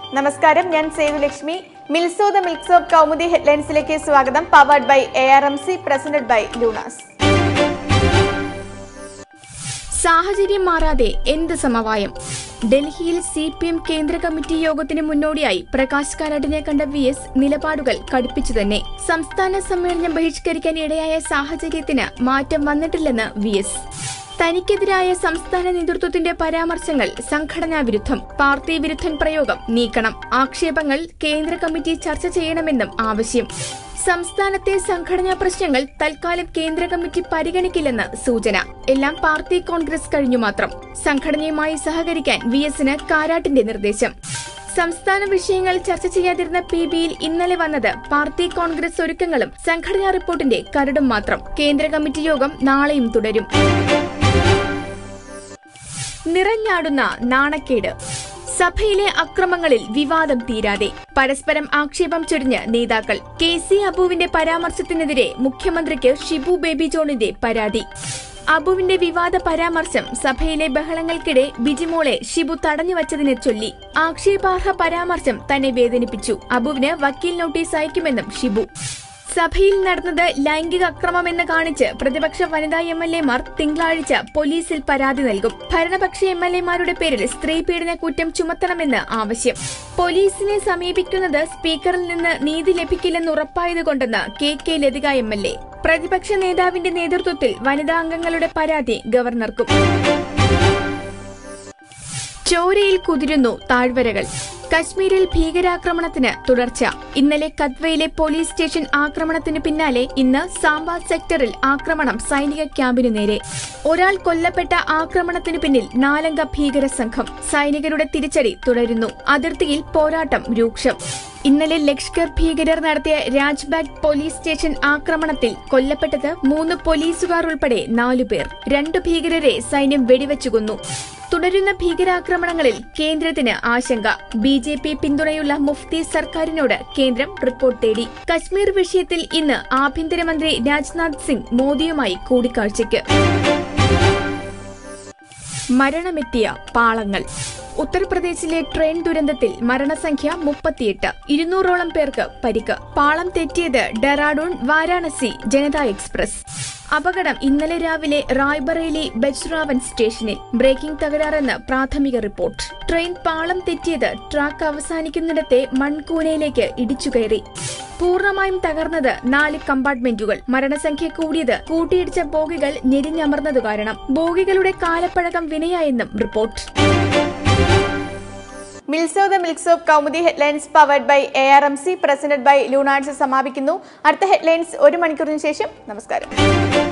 നമസ്കാരം ഞാൻ സേതുലക്ഷ്മി മിൽസോ ദ മിൽക്സ് ഓഫ് കൗമുദി ഹെഡ്ലൈൻസിലേക്ക് സ്വാഗതം powered by A R M C presented by ലൂണാസ് സാഹചര്യം മാറാതെ എന്ത് സമവായം ഡൽഹിയിൽ സി പി എം കേന്ദ്ര കമ്മിറ്റി യോഗത്തിന് മുന്നോടിയായി പ്രകാശ് കാരാട്ടിനെ കണ്ട വി എസ് നിലപാടുകൾ കടുപ്പിച്ചു തന്നെ സംസ്ഥാന സമ്മേളനം ബഹിഷ്കരിക്കാൻ ഇടയായ സാഹചര്യത്തിന് മാറ്റം വന്നിട്ടില്ലെന്ന് വി എസ് തനിക്കെതിരായ സംസ്ഥാന നേതൃത്വത്തിന്റെ പരാമർശങ്ങൾ സംഘടനാ വിരുദ്ധം പാർട്ടി വിരുദ്ധൻ പ്രയോഗം നീക്കണം ആക്ഷേപങ്ങൾ കേന്ദ്ര കമ്മിറ്റി ചർച്ച ചെയ്യണമെന്നും ആവശ്യം സംസ്ഥാനത്തെ സംഘടനാ പ്രശ്നങ്ങൾ തൽക്കാലം കേന്ദ്ര കമ്മിറ്റി പരിഗണിക്കില്ലെന്ന് സൂചന എല്ലാം പാർട്ടി കോൺഗ്രസ് കഴിഞ്ഞു മാത്രം സംഘടനയുമായി സഹകരിക്കാൻ വി എസിന് കാരാട്ടിന്റെ നിർദ്ദേശം സംസ്ഥാന വിഷയങ്ങൾ ചർച്ച ചെയ്യാതിരുന്ന പി ബിയിൽ ഇന്നലെ വന്നത് പാർട്ടി കോൺഗ്രസ് ഒരുക്കങ്ങളും സംഘടനാ റിപ്പോർട്ടിന്റെ കരടും മാത്രം കേന്ദ്ര കമ്മിറ്റി യോഗം നാളെയും തുടരും നിറഞ്ഞാടുന്ന നാണക്കേട് സഭയിലെ അക്രമങ്ങളിൽ വിവാദം തീരാതെ പരസ്പരം ആക്ഷേപം ചൊരിഞ്ഞ് നേതാക്കൾ കെ സി അബുവിന്റെ പരാമർശത്തിനെതിരെ മുഖ്യമന്ത്രിക്ക് ഷിബു ബേബി ജോണിന്റെ പരാതി അബുവിന്റെ വിവാദ പരാമർശം സഭയിലെ ബഹളങ്ങൾക്കിടെ ബിജിമോളെ ഷിബു തടഞ്ഞുവച്ചതിനെ ചൊല്ലി ആക്ഷേപാർഹ പരാമർശം തന്നെ വേദനിപ്പിച്ചു അബുവിന് വക്കീൽ നോട്ടീസ് അയക്കുമെന്നും ഷിബു സഭയിൽ നടന്നത് ലൈംഗിക അക്രമമെന്ന് കാണിച്ച് പ്രതിപക്ഷ വനിതാ എം എൽ എമാർ തിങ്കളാഴ്ച പോലീസിൽ പരാതി നൽകും ഭരണപക്ഷ എം എൽ എമാരുടെ പേരിൽ സ്ത്രീ പീഡന കുറ്റം ചുമത്തണമെന്ന് ആവശ്യം പോലീസിനെ സമീപിക്കുന്നത് സ്പീക്കറിൽ നിന്ന് നീതി ലഭിക്കില്ലെന്ന് ഉറപ്പായതുകൊണ്ടെന്ന് K K Lathika M L A പ്രതിപക്ഷ നേതാവിന്റെ നേതൃത്വത്തിൽ വനിതാ അംഗങ്ങളുടെ പരാതി ഗവർണർക്കും ചോരയിൽ കുതിരുന്നു താഴ്വരകൾ കശ്മീരിൽ ഭീകരാക്രമണത്തിന് തുടർച്ച ഇന്നലെ കത്വയിലെ പോലീസ് സ്റ്റേഷൻ ആക്രമണത്തിന് പിന്നാലെ ഇന്ന് സാംബ സെക്ടറിൽ ആക്രമണം സൈനിക ക്യാമ്പിനു നേരെ ഒരാൾ കൊല്ലപ്പെട്ട ആക്രമണത്തിന് പിന്നിൽ നാലംഗ ഭീകര സംഘം സൈനികരുടെ തിരിച്ചടി തുടരുന്നു അതിർത്തിയിൽ പോരാട്ടം രൂക്ഷം ഇന്നലെ ലഷ്കർ ഭീകരർ നടത്തിയ രാജ്ബാഗ് പോലീസ് സ്റ്റേഷൻ ആക്രമണത്തിൽ കൊല്ലപ്പെട്ടത് മൂന്ന് പോലീസുകാർ ഉൾപ്പെടെ നാലുപേർ രണ്ടു ഭീകരരെ സൈന്യം വെടിവെച്ചു കൊന്നു തുടരുന്ന ഭീകരാക്രമണങ്ങളിൽ കേന്ദ്രത്തിന് ആശങ്ക ബി ജെ പി പിന്തുണയുള്ള മുഫ്തി സർക്കാരിനോട് കേന്ദ്രം റിപ്പോർട്ട് തേടി കശ്മീർ വിഷയത്തിൽ ഇന്ന് ആഭ്യന്തരമന്ത്രി രാജ്നാഥ് സിംഗ് മോദിയുമായി കൂടിക്കാഴ്ചയ്ക്ക് മരണമെത്തിയ പാളങ്ങൾ ഉത്തർപ്രദേശിലെ ട്രെയിൻ ദുരന്തത്തിൽ മരണസംഖ്യ മുപ്പത്തിയെട്ട് ഇരുന്നൂറോളം പേർക്ക് പരിക്ക് പാളം തെറ്റിയത് ഡെറാഡൂൺ വാരാണസി ജനതാ എക്സ്പ്രസ് അപകടം ഇന്നലെ രാവിലെ റായ്ബറേലി ബജ്റാവൻ സ്റ്റേഷനിൽ ബ്രേക്കിംഗ് തകരാറെന്ന് പ്രാഥമിക റിപ്പോർട്ട് ട്രെയിൻ പാളം തെറ്റിയത് ട്രാക്ക് അവസാനിക്കുന്നിടത്തെ മൺകൂനയിലേക്ക് ഇടിച്ചുകയറി പൂർണ്ണമായും തകർന്നത് നാല് കമ്പാർട്ട്മെന്റുകൾ മരണസംഖ്യ കൂടിയത് കൂട്ടിയിടിച്ച ബോഗികൾ ഞെരിഞ്ഞമർന്നത് കാരണം ബോഗികളുടെ കാലപ്പഴക്കം വിനയായെന്നും റിപ്പോർട്ട് മിൽസോ ദ മിൽക്സ് of Kaumudi headlines powered by A R M C presented by ലൂണാഴ്ച സമാപിക്കുന്നു അടുത്ത ഹെഡ്ലൈൻസ് ഒരു മണിക്കൂറിന് ശേഷം നമസ്കാരം